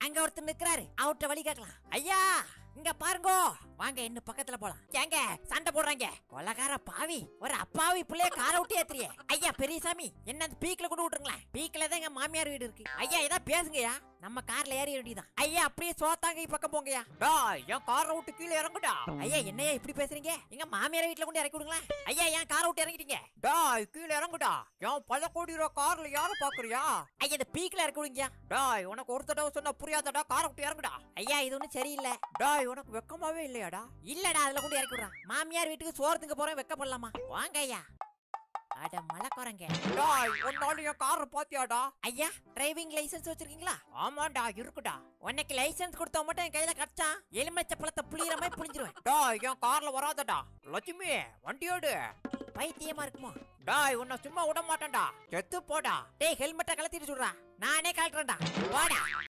அங்க ஒருத்தர் நிக்கிறாரு அவர்ட்ட வழி கேட்கலாம் ஐயா இங்க பாருங்க வாங்க இன்னும் பக்கத்துல போலாம் ஏங்க சண்டை போடுறாங்க கொலகார பாவி ஒரு அப்பாவி பிள்ளைய காரை விட்டு ஏத்துறியே ஐயா பெரியசாமி என்ன அந்த பீக்ல கொண்டு விட்டுருங்களேன் பீக்ல தான் எங்க மாமியார் வீடு இருக்கு ஐயா ஏதாவது பேசுங்கய்யா நம்ம கார்ல ஏறி வேண்டியதான் ஐயா அப்படியே சோத்தாங்க பக்கம் போங்கய்யா டேய், என் காரை விட்டு கீழே இறங்குடா ஐயா என்னையா இப்படி பேசுறீங்க எங்க மாமியார் வீட்டுல கொண்டு இறக்கி விடுங்களேன் ஐயா என் காரை விட்டு இறங்கிட்டீங்க டேய் கீழே இறங்குடா என் பல கோடி ரூபா கார்ல யாரும் பாக்குறியா ஐயா இந்த பீக்ல இறக்கி விடுங்க டேய் உனக்கு ஒரு தடவை சொன்னா புரியாதடா காரை விட்டு இறங்குடா ஐயா இது ஒண்ணும் சரியில்லை டேய் உனக்கு வெக்கமாவே இல்லையாடா இல்லடா அதுல கொண்டு இறக்கி விடுறான் மாமியார் வீட்டுக்கு சோறு திங்க போறேன் வெக்கப்படலாமா வாங்க ஐயா அட மலை குரங்க டாய் உன்னால என் கார் பாத்தியாடா ஐயா டிரைவிங் லைசென்ஸ் வச்சிருக்கீங்களா ஆமாடா இருக்குடா உனக்கு லைசென்ஸ் கொடுத்தா மட்டும் என் கையில கடிச்சான் எலுமிச்சை பழத்தை புளியற மாதிரி புளிஞ்சிருவேன் டாய் என் கார்ல வராதடா லட்சுமி வண்டியோடு பைத்தியமா இருக்குமா டாய் உன்னை சும்மா விட மாட்டேன்டா செத்து போடா டேய் ஹெல்மெட்டை கலத்திட்டு சொல்றா நானே கழட்டுறேன்டா போடா